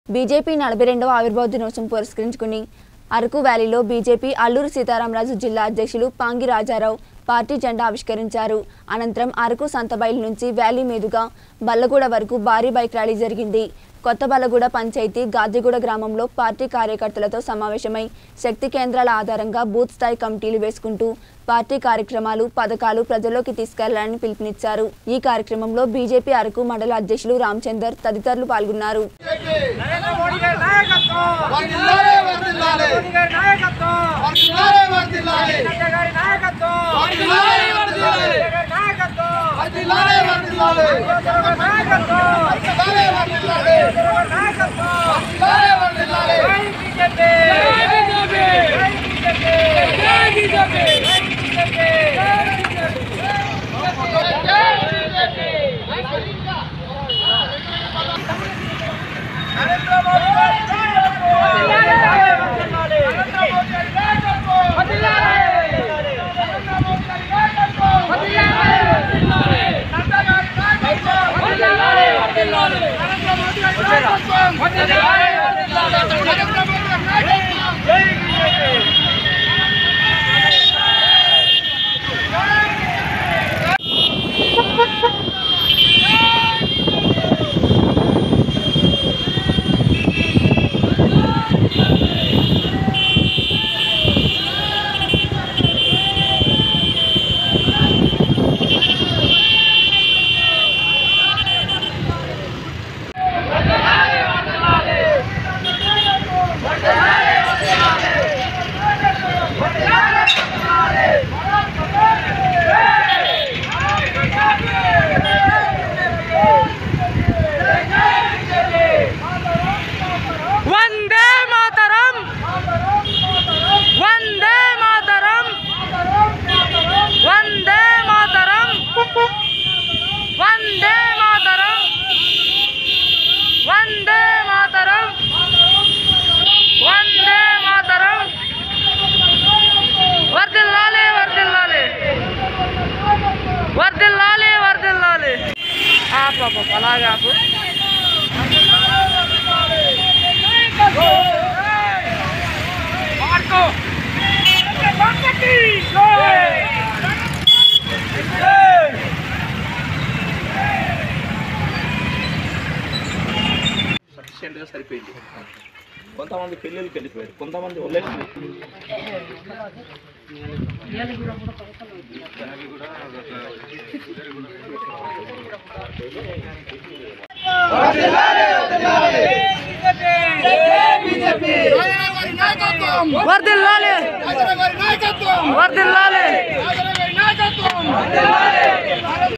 BJP నలభై రెండవ ఆవిర్భావ దినోత్సవం పురస్కరించుకుని అరకు వ్యాలీలో బీజేపీ అల్లూరు సీతారామరాజు జిల్లా అధ్యక్షులు పాంగి రాజారావు పార్టీ జెండా ఆవిష్కరించారు అనంతరం అరకు సంతబైల్ నుంచి వ్యాలీ మీదుగా బల్లగూడ వరకు భారీ బైక్ ర్యాలీ జరిగింది కొత్త బల్లగూడ పంచాయతీ గాదిగూడ గ్రామంలో పార్టీ కార్యకర్తలతో సమావేశమై శక్తి కేంద్రాల ఆధారంగా బూత్ స్థాయి కమిటీలు వేసుకుంటూ పార్టీ కార్యక్రమాలు పథకాలు ప్రజల్లోకి తీసుకెళ్లాలని పిలుపునిచ్చారు ఈ కార్యక్రమంలో బీజేపీ అరకు మండల అధ్యక్షులు రామచందర్ తదితరులు పాల్గొన్నారు నరేంద్ర మోడీ గారి నాయకత్వం వర్ధిల్లాలే వర్ధిల్లాలే మోడీ గారి నాయకత్వం వర్ధిల్లాలే వర్ధిల్లాలే నడ్డా గారి నాయకత్వం వర్ధిల్లాలే వర్ధిల్లాలే మోడీ గారి నాయకత్వం వర్ధిల్లాలే వర్ధిల్లాలే యోజన గారి నాయకత్వం వర్ధిల్లాలే వర్ధిల్లాలే యోజన గారి నాయకత్వం వర్ధిల్లాలే వర్ధిల్లాలే జై బీజేపీ జై బీజేపీ జై బీజేపీ జై బీజేపీ జై నరేంద్ర మోడీ గారి నాయకత్వం వర్ధిల్లాలే నరేంద్ర మోడీ గారి నాయకత్వం వర్ధిల్లాలే నరేంద్ర మోడీ గారి నాయకత్వం వర్ధిల్లాలే నడ్డా గారి నాయకత్వం వర్ధిల్లాలే వర్ధిల్లాలే నరేంద్ర మోడీ గారి నాయకత్వం వర్ధిల్లాలే వర్ధిల్లాలే నరేంద్ర మోడీ గారి నాయకత్వం జై బీజేపీ వందే మాతరం వందే మాతరం వందే మాతరం వందే మాతరం వందే మాతరం వందే మాతరం వర్దిల్లాలి వర్దిల్లాలి వర్దిల్లాలి వర్దిల్లాలి ఆపు ఆపు, అలాగే ఆపు మార్కో సంగతి జై సఫిషియెంట్గా సరిపోయింది కొంతమంది పెళ్ళిళ్ళకి వెళ్ళిపోయారు కొంతమంది వదిలేసి గారి నాయకత్వం వర్దిల్లాలి గారి నాయకత్వం వర్దిల్లాలి గారి